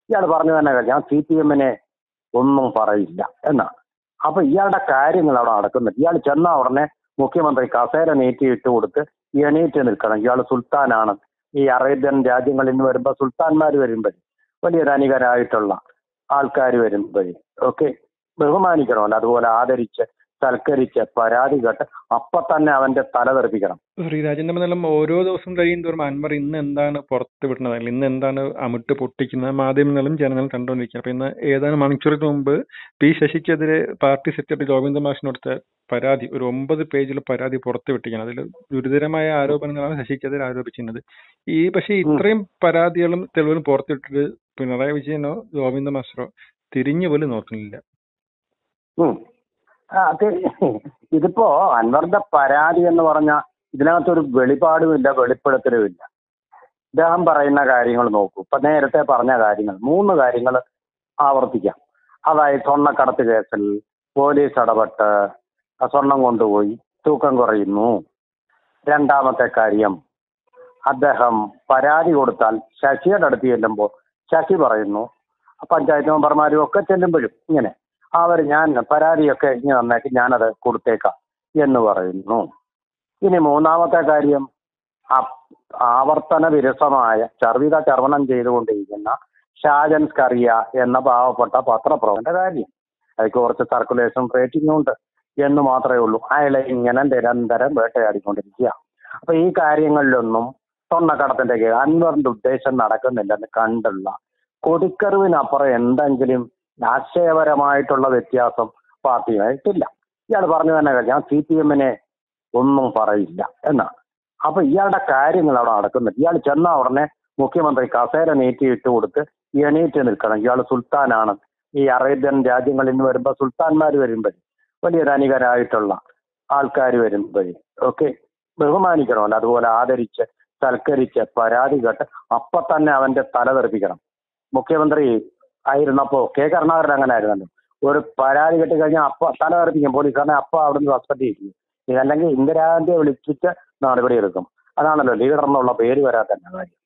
ഇയാൾ പറഞ്ഞു തന്നെ ഞാൻ സി പി എമ്മിനെ ഒന്നും പറയില്ല എന്നാണ് അപ്പൊ ഇയാളുടെ കാര്യങ്ങൾ അവിടെ നടക്കുന്നുണ്ട് ഇയാൾ ചെന്ന ഉടനെ മുഖ്യമന്ത്രി കസേര നീട്ടി ഇട്ട് കൊടുത്ത് എണീറ്റ് നിൽക്കണം ഇയാൾ സുൽത്താനാണ് ഈ അറേബ്യൻ രാജ്യങ്ങളിൽ നിന്ന് വരുമ്പോൾ സുൽത്താൻമാർ വരുമ്പോഴേ വലിയ ധനികരായിട്ടുള്ള ആൾക്കാർ വരുമ്പോഴേ ഒക്കെ ബഹുമാനിക്കണമല്ലോ അതുപോലെ ആദരിച്ച് സൽക്കരിച്ച് പരാതി കേട്ട് അപ്പൊ തന്നെ അവന്റെ തല തെറിപ്പിക്കണം ശ്രീരാജന്റെ മണ്ഡലം ഓരോ ദിവസം കഴിയും തോറും അൻവർ ഇന്ന് എന്താണ് പുറത്ത് വിടുന്നത് അല്ലെങ്കിൽ ഇന്ന് എന്താണ് അമിട്ട് പൊട്ടിക്കുന്നത് മാധ്യമങ്ങളും ജനങ്ങളും കണ്ടുകൊണ്ടിരിക്കുന്നത് അപ്പൊ ഇന്ന് ഏതാനും മണിക്കൂറുകൾക്ക് മുമ്പ് പി ശശിക്കെതിരെ പാർട്ടി സെക്രട്ടറി ഗോവിന്ദ മാഷിന് കൊടുത്ത പരാതി ഒരു ഒമ്പത് പേജിൽ പരാതി പുറത്ത് വിട്ടിരിക്കുകയാണ് അതിൽ ഗുരുതരമായ ആരോപണങ്ങളാണ് ശശിക്കെതിരെ ആരോപിച്ചിരുന്നത് ഈ പക്ഷേ ഇത്രയും പരാതികളും തെളിവുകളും പുറത്തിട്ടിട്ട് പിണറായി വിജയനോ ഗോവിന്ദ മാസ്റ്ററോ തിരിഞ്ഞു പോലും നോക്കുന്നില്ല ഉം. ആ, അത് ഇതിപ്പോ അൻവറിന്റെ പരാതി എന്ന് പറഞ്ഞ ഇതിനകത്തൊരു വെളിപാടുമില്ല വെളിപ്പെടുത്തലുമില്ല ഇദ്ദേഹം പറയുന്ന കാര്യങ്ങൾ നോക്കൂ ഇപ്പൊ നേരത്തെ പറഞ്ഞ കാര്യങ്ങൾ മൂന്ന് കാര്യങ്ങൾ ആവർത്തിക്കാം അതായത് സ്വർണ്ണക്കടത്ത് കേസിൽ പോലീസ് ഇടപെട്ട് ആ സ്വർണം കൊണ്ടുപോയി തൂക്കം കുറയുന്നു രണ്ടാമത്തെ കാര്യം അദ്ദേഹം പരാതി കൊടുത്താൽ ശശിയുടെ അടുത്ത് ചെല്ലുമ്പോൾ ശശി പറയുന്നു പഞ്ചായത്ത് മെമ്പർമാരും ഒക്കെ ചെല്ലുമ്പോഴും ഇങ്ങനെ അവർ ഞാൻ പരാതിയൊക്കെ ഇങ്ങനെ നന്നാക്കി ഞാനത് കൊടുത്തേക്കാം എന്ന് പറയുന്നു ഇനി മൂന്നാമത്തെ കാര്യം ആ- ആവർത്തന വിരസമായ ചർവിത ചർവണം ചെയ്തുകൊണ്ടിരിക്കുന്ന ഷാജൻ സ്കറിയ എന്ന പാവപ്പെട്ട പത്രപ്രവർത്തന്റെ കാര്യം അതിക്ക് കുറച്ച് സർക്കുലേഷൻ റേറ്റിംഗ് ഉണ്ട് എന്ന് മാത്രമേ ഉള്ളൂ അയാളെ ഇങ്ങനെ നിരന്തരം വേട്ടയാടിക്കൊണ്ടിരിക്കുക അപ്പൊ ഈ കാര്യങ്ങളിലൊന്നും സ്വർണ്ണക്കടത്തിന്റെ കീഴിൽ അൻവറിന്റെ ഉദ്ദേശം നടക്കുന്നില്ലെന്ന് കണ്ടുള്ള കൊടിക്കറിവിനപ്പുറം എന്തെങ്കിലും ആശയപരമായിട്ടുള്ള വ്യത്യാസം പാർട്ടിയുമായിട്ടില്ല ഇയാൾ പറഞ്ഞു തന്നെ ഞാൻ സി പി എമ്മിനെ ഒന്നും പറയില്ല എന്നാണ് അപ്പൊ ഇയാളുടെ കാര്യങ്ങൾ അവിടെ നടക്കുന്നുണ്ട് ഇയാൾ ചെന്ന ഉടനെ മുഖ്യമന്ത്രി കസേര നീട്ടി ഇട്ട് കൊടുത്ത് എണീറ്റ് നിൽക്കണം ഇയാൾ സുൽത്താനാണ് ഈ അറേബ്യൻ രാജ്യങ്ങളിൽ നിന്ന് വരുമ്പോൾ സുൽത്താൻമാർ വരുമ്പോഴേ വലിയ ധനികരായിട്ടുള്ള ആൾക്കാർ വരുമ്പോഴേ ഒക്കെ ബഹുമാനിക്കണമല്ലോ അതുപോലെ ആദരിച്ച് സൽക്കരിച്ച് പരാതി കേട്ട് അപ്പൊ തന്നെ അവന്റെ തല തെറിപ്പിക്കണം മുഖ്യമന്ത്രി ആയിരുന്നപ്പോ കെ കരുണാകരൻ അങ്ങനെ ആയിരുന്നല്ലോ ഒരു പരാതി കെട്ടി കഴിഞ്ഞാൽ അപ്പ തല തെറിപ്പിക്കും പോലീസുകാരനെ അപ്പൊ അവിടുന്ന് സസ്പെൻഡ് ചെയ്യിക്കും ഇതല്ലെങ്കിൽ ഇന്ദിരാഗാന്ധിയെ വിളിച്ചിട്ട് നടപടി എടുക്കും അതാണല്ലോ ലീഡർ എന്നുള്ള പേര് വരാത്തന്നെ കാര്യം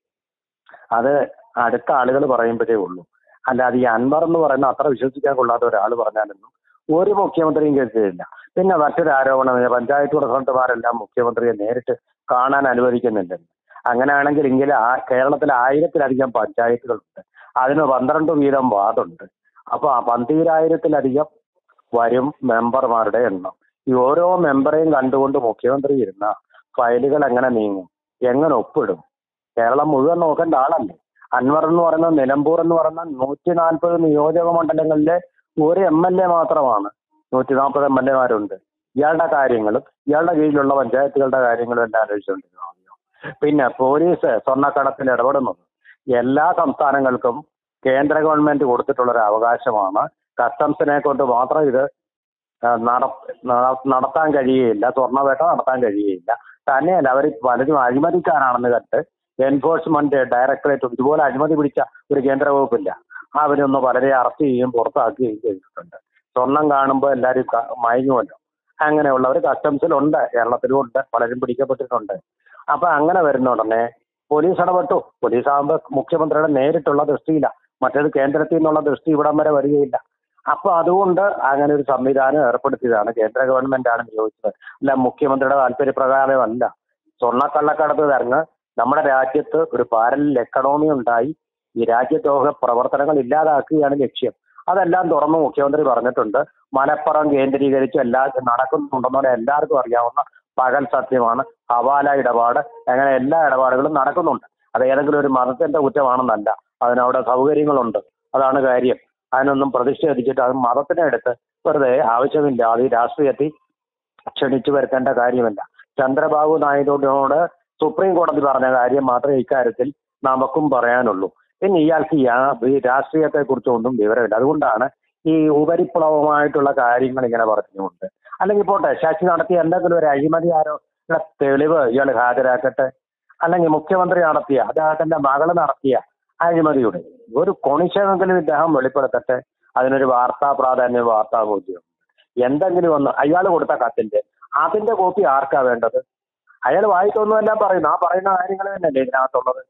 അത് അടുത്ത ആളുകൾ പറയുമ്പോഴേ ഉള്ളൂ അല്ലാതെ ഈ അൻവർ എന്ന് പറയുന്ന അത്ര വിശ്വസിക്കാൻ കൊള്ളാത്ത ഒരാൾ പറഞ്ഞാലൊന്നും ഒരു മുഖ്യമന്ത്രിയും കേൾക്കുകയില്ല പിന്നെ മറ്റൊരു ആരോപണം ഈ പഞ്ചായത്ത് പ്രസിഡന്റുമാരെല്ലാം മുഖ്യമന്ത്രിയെ നേരിട്ട് കാണാൻ അനുവദിക്കുന്നില്ലെന്ന് അങ്ങനെയാണെങ്കിൽ ഇങ്ങനെ ആ കേരളത്തിൽ ആയിരത്തിലധികം പഞ്ചായത്തുകളുണ്ട് അതിന് പന്ത്രണ്ട് വീതം വാർഡുണ്ട് അപ്പൊ ആ പന്തീരായിരത്തിലധികം വരും മെമ്പർമാരുടെ എണ്ണം ഈ ഓരോ മെമ്പറേയും കണ്ടുകൊണ്ട് മുഖ്യമന്ത്രി ഇരുന്ന ഫയലുകൾ എങ്ങനെ നീങ്ങും എങ്ങനെ ഒപ്പിടും കേരളം മുഴുവൻ നോക്കേണ്ട ആളല്ലേ അൻവർ എന്ന് പറയുന്ന നിലമ്പൂർ എന്ന് പറയുന്ന നൂറ്റി നാൽപ്പത് നിയോജക മണ്ഡലങ്ങളിലെ ഒരു എം എൽ എ മാത്രമാണ് നൂറ്റി നാൽപ്പത് എം എൽ എമാരുണ്ട് ഇയാളുടെ കാര്യങ്ങളും ഇയാളുടെ കീഴിലുള്ള പഞ്ചായത്തുകളുടെ കാര്യങ്ങളും എല്ലാം അന്വേഷിച്ചുകൊണ്ടിരുന്നു പിന്നെ പോലീസ് സ്വർണ്ണക്കടത്തിൽ ഇടപെടുന്നത് എല്ലാ സംസ്ഥാനങ്ങൾക്കും കേന്ദ്ര ഗവൺമെന്റ് കൊടുത്തിട്ടുള്ള ഒരു അവകാശമാണ് കസ്റ്റംസിനെ കൊണ്ട് മാത്രം ഇത് ആ, നട- നട- നടത്താൻ കഴിയുകയില്ല സ്വർണ്ണവേട്ട നടത്താൻ കഴിയുകയില്ല തന്നെയല്ല അവർ പലരും അഴിമതിക്കാരാണെന്ന് കണ്ട് എൻഫോഴ്സ്മെന്റ് ഡയറക്ടറേറ്റ് ഇതുപോലെ അഴിമതി പിടിച്ച ഒരു കേന്ദ്ര വകുപ്പില്ല അവരൊന്ന് പലരെ അറസ്റ്റ് ചെയ്യുകയും പുറത്താക്കുകയും ചെയ്തിട്ടുണ്ട് സ്വർണം കാണുമ്പോൾ എല്ലാവരും ക- മയങ്ങുമല്ലോ അങ്ങനെയുള്ളവർ കസ്റ്റംസിലുണ്ട് കേരളത്തിലും ഉണ്ട് പലരും പിടിക്കപ്പെട്ടിട്ടുണ്ട് അപ്പൊ അങ്ങനെ വരുന്ന ഉടനെ പോലീസ് ഇടപെട്ടു പോലീസ് ആകുമ്പോൾ മുഖ്യമന്ത്രിയുടെ നേരിട്ടുള്ള ദൃഷ്ടിയില്ല മറ്റേത് കേന്ദ്രത്തിൽ നിന്നുള്ള ദൃഷ്ടി ഇവിടം വരെ വരികയില്ല അപ്പൊ അതുകൊണ്ട് അങ്ങനെ ഒരു സംവിധാനം ഏർപ്പെടുത്തിയതാണ് കേന്ദ്ര ഗവൺമെന്റ് ആണ് നിയോഗിച്ചത് അല്ല മുഖ്യമന്ത്രിയുടെ താല്പര്യപ്രകാരമല്ല സ്വർണ്ണക്കള്ളക്കടത്ത് തരങ്ങ് നമ്മുടെ രാജ്യത്ത് ഒരു പാരലൽ എക്കണോമി ഉണ്ടായി ഈ രാജ്യദ്രോഹ പ്രവർത്തനങ്ങൾ ഇല്ലാതാക്കുകയാണ് ലക്ഷ്യം അതെല്ലാം തുറന്ന് മുഖ്യമന്ത്രി പറഞ്ഞിട്ടുണ്ട് മലപ്പുറം കേന്ദ്രീകരിച്ച് എല്ലാ നടക്കുന്നുണ്ടെന്നുള്ള എല്ലാവർക്കും അറിയാവുന്ന പകൽ സത്യമാണ് ഹവാല ഇടപാട് അങ്ങനെ എല്ലാ ഇടപാടുകളും നടക്കുന്നുണ്ട് അത് ഏതെങ്കിലും ഒരു മതത്തിന്റെ കുറ്റമാണെന്നല്ല അതിനവിടെ സൗകര്യങ്ങളുണ്ട് അതാണ് കാര്യം അതിനൊന്നും പ്രതിഷേധിച്ചിട്ട് അത് മതത്തിനെ എടുത്ത് വെറുതെ ആവശ്യമില്ലാതെ ഈ രാഷ്ട്രീയത്തിൽ ക്ഷണിച്ചു വരുത്തേണ്ട കാര്യമില്ല ചന്ദ്രബാബു നായിഡുവിനോട് സുപ്രീം കോടതി പറഞ്ഞ കാര്യം മാത്രമേ ഇക്കാര്യത്തിൽ നമുക്കും പറയാനുള്ളൂ പിന്നെ ഇയാൾക്ക് യാ- ഈ രാഷ്ട്രീയത്തെ കുറിച്ചൊന്നും വിവരമില്ല അതുകൊണ്ടാണ് ഈ ഉപരിപ്ലവമായിട്ടുള്ള കാര്യങ്ങൾ ഇങ്ങനെ പറഞ്ഞുകൊണ്ട് അല്ലെങ്കിൽ പോട്ടെ ശശി നടത്തിയ എന്തെങ്കിലും ഒരു അഴിമതി ആരോ തെളിവ് ഇയാൾ ഹാജരാക്കട്ടെ അല്ലെങ്കിൽ മുഖ്യമന്ത്രി നടത്തിയ അദ്ദേഹത്തിന്റെ മകള് നടത്തിയ അഴിമതിയുടെ ഒരു കൊണിശമെങ്കിലും ഇദ്ദേഹം വെളിപ്പെടുത്തട്ടെ അതിനൊരു വാർത്താ പ്രാധാന്യം വാർത്താ ബോധ്യം എന്തെങ്കിലും ഒന്ന് അയാൾ കൊടുത്ത കത്തിന്റെ അതിന്റെ കോപ്പി ആർക്കാ വേണ്ടത് അയാൾ വായിക്കൊന്നുമെല്ലാം പറയുന്നു ആ പറയുന്ന കാര്യങ്ങൾ തന്നെയല്ലേ ഇതിനകത്തുള്ളത്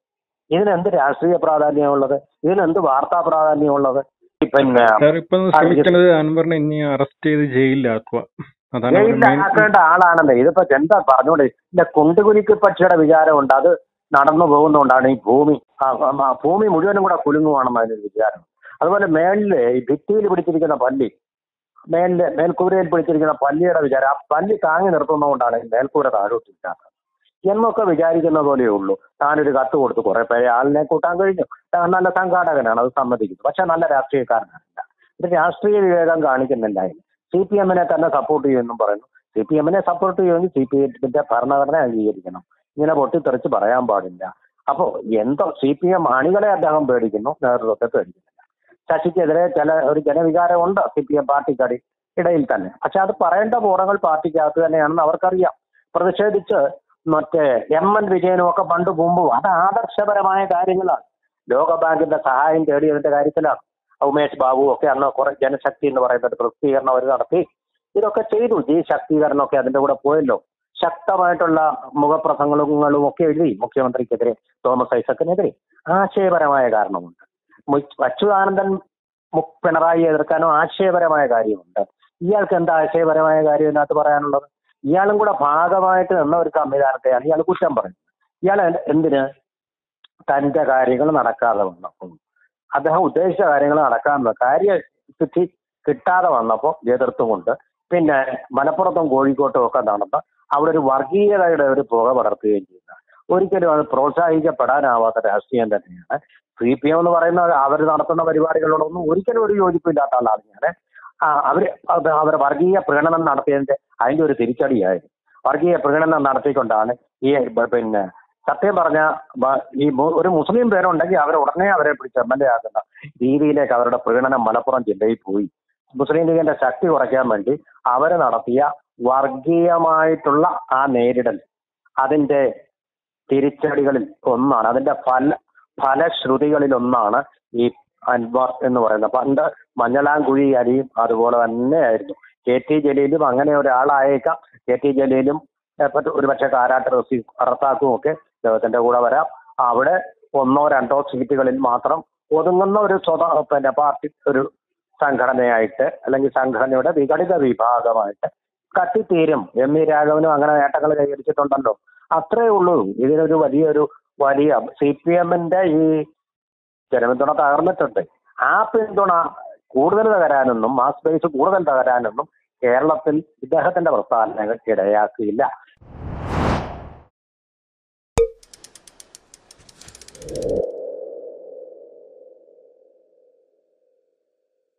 ഇതിനെന്ത് രാഷ്ട്രീയ പ്രാധാന്യമുള്ളത് ഇതിനെന്ത് വാർത്താ പ്രാധാന്യമുള്ളത് പിന്നെ സാർ ഇപ്പൊ ശ്രമിക്കുന്നത് അൻവറിനെ ഇനി അറസ്റ്റ് ചെയ്ത് ജയിലിലാക്കുക അതാണ് അവരുടെ മെയിൻ ജയിലിലാക്കേണ്ട ആളാണല്ലോ ഇതിപ്പോ എന്താ പറഞ്ഞോണ്ട് ഇല്ല കുണ്ടുകുലിക്ക് പക്ഷിയുടെ വിചാരമുണ്ട് അത് നടന്നു പോകുന്നതുകൊണ്ടാണ് ഈ ഭൂമി ആ, ആ, ആ, ഭൂമി മുഴുവനും കൂടെ കുലുങ്ങുവാണെന്ന് അതിനൊരു വിചാരം അതുപോലെ മേളില് ഈ ഭിത്തിയിൽ പിടിച്ചിരിക്കുന്ന പല്ലി മേലില് മേൽക്കൂരയിൽ പിടിച്ചിരിക്കുന്ന പല്ലിയുടെ വിചാരം ആ പല്ലി താങ്ങി നിർത്തുന്നതുകൊണ്ടാണ് ഈ മേൽക്കൂര താഴോട്ടിരിക്കാത്തത് എന്നൊക്കെ വിചാരിക്കുന്ന പോലെയേ ഉള്ളൂ താനൊരു കത്ത് കൊടുത്തു കുറെ പേരെ ആളിനെ കൂട്ടാൻ കഴിഞ്ഞു താൻ നല്ല സംഘാടകനാണ് അത് സമ്മതിക്കുന്നു പക്ഷെ നല്ല രാഷ്ട്രീയക്കാരനല്ല ഇത് രാഷ്ട്രീയ വിവേകം കാണിക്കുന്നില്ല അതിന് സി പി എമ്മിനെ തന്നെ സപ്പോർട്ട് ചെയ്യുമെന്നും പറയുന്നു സി പി എമ്മിനെ സപ്പോർട്ട് ചെയ്യുമെങ്കിൽ സി പി എമ്മിന്റെ ഭരണഘടന അംഗീകരിക്കണം ഇങ്ങനെ പൊട്ടിത്തെറിച്ച് പറയാൻ പാടില്ല അപ്പോ എന്തോ സി പി എം അണികളെ അദ്ദേഹം പേടിക്കുന്നു നേതൃത്വത്തെ പേടിക്കുന്നില്ല ശശിക്കെതിരെ ചില ഒരു ജനവികാരമുണ്ട് സി പി എം പാർട്ടിക്കടി ഇടയിൽ തന്നെ പക്ഷെ അത് പറയേണ്ട പൂറങ്ങൾ പാർട്ടിക്കകത്ത് തന്നെയാണെന്ന് അവർക്കറിയാം പ്രതിഷേധിച്ച് മറ്റേ എം എൻ വിജയനും ഒക്കെ പണ്ട് മുമ്പ് അത് ആദർശപരമായ കാര്യങ്ങളാണ് ലോകബാങ്കിന്റെ സഹായം തേടിയതിന്റെ കാര്യത്തിലാണ് ഉമേഷ് ബാബു ഒക്കെ അന്ന് കുറെ ജനശക്തി എന്ന് പറയുന്ന ഒരു പ്രസിദ്ധീകരണം അവർ നടത്തി ഇതൊക്കെ ചെയ്തു ജി ശക്തീകരണം ഒക്കെ അതിന്റെ കൂടെ പോയല്ലോ ശക്തമായിട്ടുള്ള മുഖപ്രസംഗങ്ങളും ഒക്കെ എഴുതി മുഖ്യമന്ത്രിക്കെതിരെ തോമസ് ഐസക്കിനെതിരെ ആശയപരമായ കാരണമുണ്ട് മു- അച്യുതാനന്ദൻ മു- പിണറായി എതിർക്കാനോ ആശയപരമായ കാര്യമുണ്ട് ഇയാൾക്ക് എന്താ ആശയപരമായ കാര്യം ഇതിനകത്ത് പറയാനുള്ളത് ഇയാളും കൂടെ ഭാഗമായിട്ട് നിന്ന ഒരു സംവിധാനത്തെയാണ് ഇയാൾ കുറ്റം പറയുന്നത് ഇയാൾ എന്തിന് തന്റെ കാര്യങ്ങൾ നടക്കാതെ വന്നപ്പോൾ അദ്ദേഹം ഉദ്ദേശിച്ച കാര്യങ്ങൾ നടക്കാതെ കാര്യസിദ്ധി കിട്ടാതെ വന്നപ്പോൾ എതിർത്തുകൊണ്ട് പിന്നെ മലപ്പുറത്തും കോഴിക്കോട്ടും ഒക്കെ നടന്ന് അവിടെ ഒരു വർഗീയതയുടെ ഒരു പുക പടർത്തുകയും ചെയ്ത ഒരിക്കലും അത് പ്രോത്സാഹിക്കപ്പെടാനാവാത്ത രാഷ്ട്രീയം തന്നെയാണ് സി പി എം എന്ന് പറയുന്ന അവർ നടത്തുന്ന പരിപാടികളോടൊന്നും ഒരിക്കലും ഒരു യോജിപ്പില്ലാത്ത ആളാണ് ഞാൻ അവർ അവർ വർഗീയ പ്രകടനം നടത്തിയതിന്റെ അതിന്റെ ഒരു തിരിച്ചടിയായിരുന്നു വർഗീയ പ്രകടനം നടത്തിക്കൊണ്ടാണ് ഈ ബ- പിന്നെ സത്യം പറഞ്ഞ ബ- ഈ മു- ഒരു മുസ്ലിം പേരുണ്ടെങ്കിൽ അവർ ഉടനെ അവരെ പിടിച്ച് എം എൽ എ ആക്കുന്ന രീതിയിലേക്ക് അവരുടെ പ്രകടനം മലപ്പുറം ജില്ലയിൽ പോയി മുസ്ലിം ലീഗിന്റെ ശക്തി കുറയ്ക്കാൻ വേണ്ടി അവർ നടത്തിയ വർഗീയമായിട്ടുള്ള ആ നേരിടൽ അതിന്റെ തിരിച്ചടികളിൽ ഒന്നാണ് അതിന്റെ ഫല ഫലശ്രുതികളിൽ ഒന്നാണ് ഈ അൻവർ എന്ന് പറയുന്നത് പണ്ട് മഞ്ഞളാംകുഴി അരിയും അതുപോലെ തന്നെയായിരുന്നു കെ ടി ജലീലും അങ്ങനെ ഒരാളായേക്കാം കെ ടി ജലീലും ഏഹ്, ഒരുപക്ഷെ കാരാട്ട് റസീ റസാക്കും ഒക്കെ അദ്ദേഹത്തിന്റെ കൂടെ വരാം അവിടെ ഒന്നോ രണ്ടോ സീറ്റുകളിൽ മാത്രം ഒതുങ്ങുന്ന ഒരു സ്വത പിന്നെ പാർട്ടി ഒരു സംഘടനയായിട്ട് അല്ലെങ്കിൽ സംഘടനയുടെ വിഘടിത വിഭാഗമായിട്ട് കത്തിത്തീരും എം വി രാഘവനും അങ്ങനെ നേട്ടങ്ങൾ കൈവരിച്ചിട്ടുണ്ടല്ലോ അത്രേ ഉള്ളൂ ഇതിനൊരു വലിയൊരു വലിയ സി പി എമ്മിന്റെ ഈ ജനപിന്തുണ തകർന്നിട്ടുണ്ട് ആ പിന്തുണ കൂടുതൽ തകരാനൊന്നും മാസ് ബേസ് കൂടുതൽ തകരാനൊന്നും കേരളത്തിൽ ഇദ്ദേഹത്തിന്റെ പ്രസ്ഥാനങ്ങൾ ഇടയാക്കിയില്ല